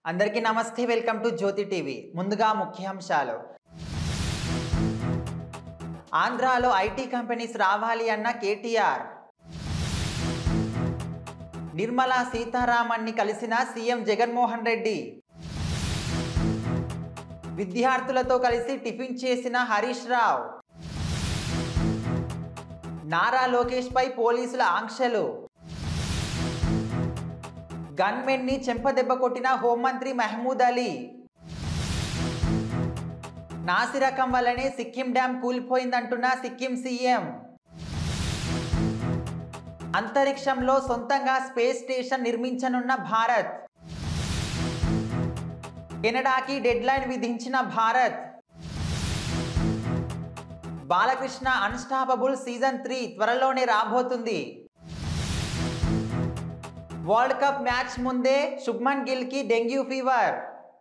అందరికీ నమస్తే welcome to Jyothi TV ముందుగా ముఖ్యాంశాలు ఆంధ్రాలో ఐటీ కంపెనీస్ రావాలి అన్న కేటీఆర్ నిర్మలా సీతారామన్ని కలిసిన సీఎం జగన్మోహన్ రెడ్డి విద్యార్థులతో కలిసి టిఫిన్ చేసిన హరీష్ రావు నారా లోకేష్ పై పోలీసుల ఆంక్షలు గన్మెన్ ని చెంపదెబ్బ కొట్టిన హోంమంత్రి మహమూద్ అలీ నాసిరకం వల్లనే సిక్కిం డ్యాం కూలిపోయిందంటున్న సిక్కిం సీఎం అంతరిక్షంలో సొంతంగా స్పేస్ స్టేషన్ నిర్మించనున్న భారత్ కెనడాకి డెడ్లైన్ విధించిన Bharat Balakrishna Unstoppable season three త్వరలోనే రాబోతుంది వరల్డ్ కప్ మ్యాచ్ ముందే శుభ్మన్ గిల్ కి డెంగ్యూ ఫీవర్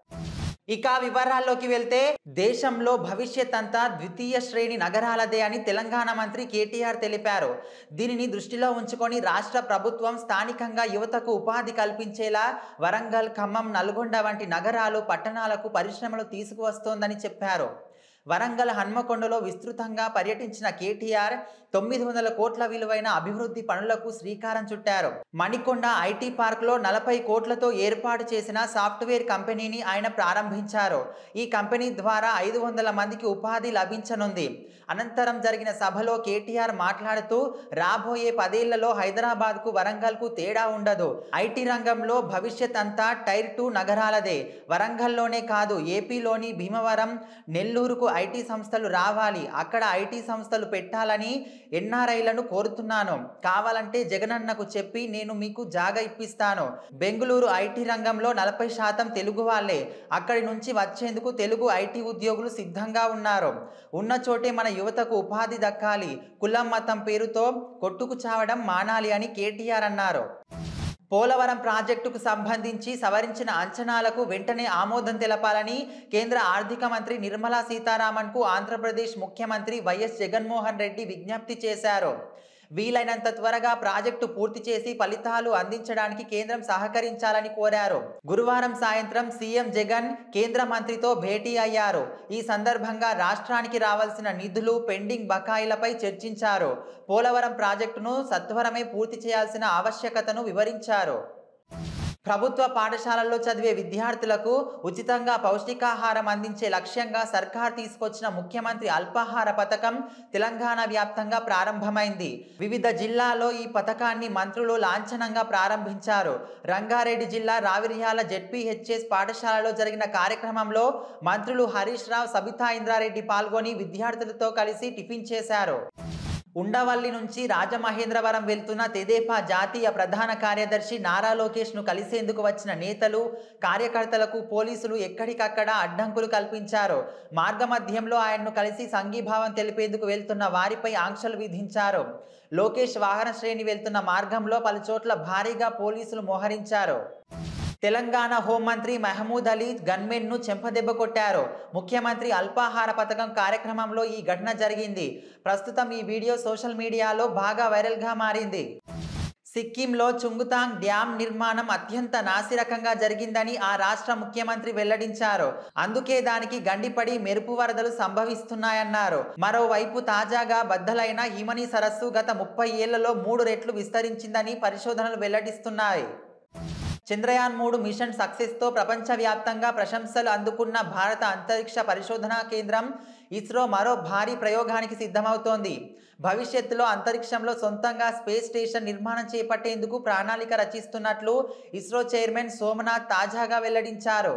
ఇక వివరాల్లోకి వెళ్తే దేశంలో భవిష్యత్ అంతా ద్వితీయ శ్రేణి నగరాలదే అని తెలంగాణ మంత్రి కేటీఆర్ తెలిపారు దీనిని దృష్టిలో ఉంచుకొని రాష్ట్ర ప్రభుత్వం స్థానికంగా యువతకు ఉపాధి కల్పించేలా వరంగల్ ఖమ్మం నల్గొండ వంటి నగరాలు పట్టణాలకు పరిశ్రమలు తీసుకువస్తోందని చెప్పారు వరంగల్ హన్మకొండలో విస్తృతంగా పర్యటించిన కేటీఆర్ తొమ్మిది వందల కోట్ల విలువైన అభివృద్ధి పనులకు శ్రీకారం చుట్టారు మణికొండ ఐటీ పార్క్లో నలభై కోట్లతో ఏర్పాటు చేసిన సాఫ్ట్వేర్ కంపెనీని ఆయన ప్రారంభించారు ఈ కంపెనీ ద్వారా ఐదు వందల మందికి ఉపాధి లభించనుంది అనంతరం జరిగిన సభలో కేటీఆర్ మాట్లాడుతూ రాబోయే పదేళ్లలో హైదరాబాద్కు వరంగల్కు తేడా ఉండదు ఐటీ రంగంలో భవిష్యత్ అంతా టైర్ టూ నగరాలదే వరంగల్లోనే కాదు ఏపీలోని భీమవరం నెల్లూరుకు ఐటీ సంస్థలు రావాలి అక్కడ ఐటీ సంస్థలు పెట్టాలని ఎన్ఆర్ఐలను కోరుతున్నాను కావాలంటే జగనన్నకు చెప్పి నేను మీకు జాగా ఇప్పిస్తాను బెంగళూరు ఐటీ రంగంలో నలభై శాతం తెలుగు వాళ్ళే అక్కడి నుంచి వచ్చేందుకు తెలుగు ఐటీ ఉద్యోగులు సిద్ధంగా ఉన్నారు ఉన్న చోటే మన యువతకు ఉపాధి దక్కాలి కులం మతం పేరుతో కొట్టుకు చావడం మానాలి అని కేటీఆర్ అన్నారు పోలవరం ప్రాజెక్టుకు సంబంధించి సవరించిన అంచనాలకు వెంటనే ఆమోదం తెలపాలని కేంద్ర ఆర్థిక మంత్రి నిర్మలా సీతారామన్కు ఆంధ్రప్రదేశ్ ముఖ్యమంత్రి వైఎస్ జగన్మోహన్ రెడ్డి విజ్ఞప్తి చేశారు వీలైనంత త్వరగా ప్రాజెక్టు పూర్తి చేసి ఫలితాలు అందించడానికి కేంద్రం సహకరించాలని కోరారు గురువారం సాయంత్రం సీఎం జగన్ కేంద్ర మంత్రితో భేటీ అయ్యారు ఈ సందర్భంగా రాష్ట్రానికి రావాల్సిన నిధులు పెండింగ్ బకాయిలపై చర్చించారు పోలవరం ప్రాజెక్టును సత్వరమే పూర్తి చేయాల్సిన ఆవశ్యకతను వివరించారు ప్రభుత్వ పాఠశాలల్లో చదివే విద్యార్థులకు ఉచితంగా పౌష్టికాహారం అందించే లక్ష్యంగా సర్కార్ తీసుకొచ్చిన ముఖ్యమంత్రి అల్పాహార పథకం తెలంగాణ వ్యాప్తంగా ప్రారంభమైంది వివిధ జిల్లాల్లో ఈ పథకాన్ని మంత్రులు లాంఛనంగా ప్రారంభించారు రంగారెడ్డి జిల్లా రావిర్యాల జెడ్పీహెచ్ఎస్ పాఠశాలలో జరిగిన కార్యక్రమంలో మంత్రులు హరీష్ రావు సబితా ఇంద్రారెడ్డి పాల్గొని విద్యార్థులతో కలిసి టిఫిన్ చేశారు ఉండవల్లి నుంచి రాజమహేంద్రవరం వెళ్తున్న తెదేపా జాతీయ ప్రధాన కార్యదర్శి నారా లోకేష్ను కలిసేందుకు వచ్చిన నేతలు కార్యకర్తలకు పోలీసులు ఎక్కడికక్కడ అడ్డంకులు కల్పించారు మార్గమధ్యంలో ఆయన్ను కలిసి సంఘీభావం తెలిపేందుకు వెళ్తున్న వారిపై ఆంక్షలు విధించారు లోకేష్ వాహన శ్రేణి వెళ్తున్న మార్గంలో పలుచోట్ల భారీగా పోలీసులు మోహరించారు తెలంగాణ హోంమంత్రి మహమూద్ అలీ గన్మెన్ను చెంపదెబ్బ కొట్టారు ముఖ్యమంత్రి అల్పాహార పథకం కార్యక్రమంలో ఈ ఘటన జరిగింది ప్రస్తుతం ఈ వీడియో సోషల్ మీడియాలో బాగా వైరల్గా మారింది సిక్కింలో చుంగుతాంగ్ డ్యాం నిర్మాణం అత్యంత నాసిరకంగా జరిగిందని ఆ రాష్ట్ర ముఖ్యమంత్రి వెల్లడించారు అందుకే దానికి గండిపడి మెరుపు వరదలు సంభవిస్తున్నాయన్నారు మరోవైపు తాజాగా బద్దలైన హిమని సరస్సు గత ముప్పై ఏళ్లలో మూడు రెట్లు విస్తరించిందని పరిశోధనలు వెల్లడిస్తున్నాయి చంద్రయాన్ మూడు మిషన్ సక్సెస్తో ప్రపంచవ్యాప్తంగా ప్రశంసలు అందుకున్న భారత అంతరిక్ష పరిశోధనా కేంద్రం ఇస్రో మరో భారీ ప్రయోగానికి సిద్ధమవుతోంది భవిష్యత్తులో అంతరిక్షంలో సొంతంగా స్పేస్ స్టేషన్ నిర్మాణం చేపట్టేందుకు ప్రణాళిక రచిస్తున్నట్లు ఇస్రో చైర్మన్ సోమనాథ్ తాజాగా వెల్లడించారు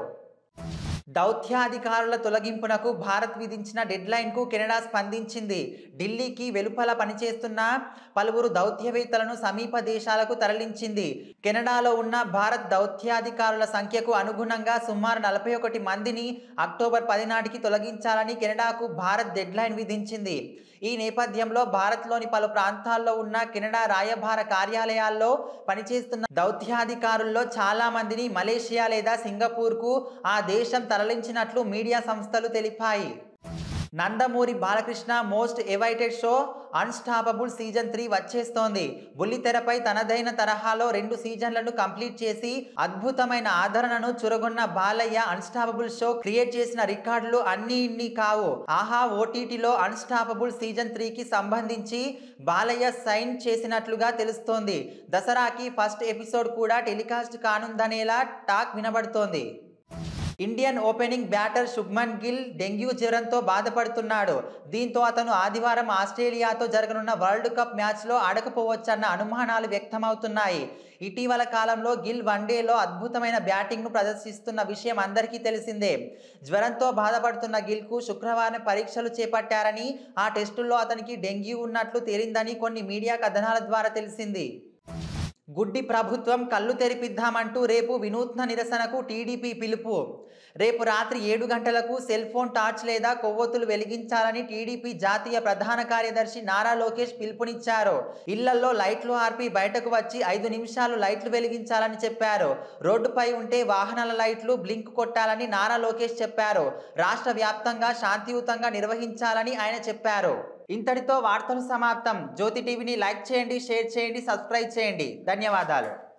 దౌత్యాధికారుల తొలగింపునకు భారత్ విధించిన డెడ్లైన్కు కెనడా స్పందించింది ఢిల్లీకి వెలుపల పనిచేస్తున్న పలువురు దౌత్యవేత్తలను సమీప దేశాలకు తరలించింది కెనడాలో ఉన్న భారత్ దౌత్యాధికారుల సంఖ్యకు అనుగుణంగా సుమారు నలభై ఒకటి మందిని అక్టోబర్ పది నాటికి తొలగించాలని కెనడాకు భారత్ డెడ్లైన్ విధించింది ఈ నేపథ్యంలో భారత్లోని పలు ప్రాంతాల్లో ఉన్న కెనడా రాయబార కార్యాలయాల్లో పనిచేస్తున్న దౌత్యాధికారుల్లో చాలా మందిని మలేషియా లేదా సింగపూర్కు ఆ దేశం తరలించినట్లు మీడియా సంస్థలు తెలిపాయి Nandamuri Balakrishna most awaited show Unstoppable season three వచ్చేస్తోంది బుల్లితెరపై తనదైన తరహాలో రెండు సీజన్లను కంప్లీట్ చేసి అద్భుతమైన ఆదరణను చురగొన్న బాలయ్య అన్స్టాపబుల్ షో క్రియేట్ చేసిన రికార్డులు అన్ని ఇన్ని కావు ఆహా ఓటీటీలో అన్స్టాపబుల్ సీజన్ త్రీకి సంబంధించి బాలయ్య సైన్ చేసినట్లుగా తెలుస్తోంది దసరాకి ఫస్ట్ ఎపిసోడ్ కూడా టెలికాస్ట్ కానుందనేలా టాక్ వినబడుతోంది Indian opening batter Shubman Gill dengue జ్వరంతో బాధపడుతున్నాడు దీంతో అతను ఆదివారం ఆస్ట్రేలియాతో జరగనున్న వరల్డ్ కప్ మ్యాచ్లో ఆడకపోవచ్చన్న అనుమానాలు వ్యక్తమవుతున్నాయి ఇటీవల కాలంలో గిల్ వన్డేలో అద్భుతమైన బ్యాటింగ్ను ప్రదర్శిస్తున్న విషయం అందరికీ తెలిసిందే జ్వరంతో బాధపడుతున్న గిల్కు శుక్రవారం పరీక్షలు చేపట్టారని ఆ టెస్టుల్లో అతనికి డెంగ్యూ ఉన్నట్లు తేలిందని కొన్ని మీడియా కథనాల ద్వారా తెలిసింది గుడ్డి ప్రభుత్వం కళ్ళు తెరిపిద్దామంటూ రేపు వినూత్న నిరసనకు టీడీపీ పిలుపు రేపు రాత్రి ఏడు గంటలకు సెల్ ఫోన్ టార్చ్ లేదా కొవ్వొత్తులు వెలిగించాలని టీడీపీ జాతీయ ప్రధాన కార్యదర్శి నారా లోకేష్ పిలుపునిచ్చారు ఇళ్లలో లైట్లు ఆర్పి బయటకు వచ్చి ఐదు నిమిషాలు లైట్లు వెలిగించాలని చెప్పారు రోడ్డుపై ఉంటే వాహనాల లైట్లు బ్లింక్ కొట్టాలని నారా లోకేష్ చెప్పారు రాష్ట్ర వ్యాప్తంగా శాంతియుతంగా నిర్వహించాలని ఆయన చెప్పారు ఇంతటితో వార్తలు సమాప్తం జ్యోతి టీవీని లైక్ చేయండి షేర్ చేయండి సబ్స్క్రైబ్ చేయండి ధన్యవాదాలు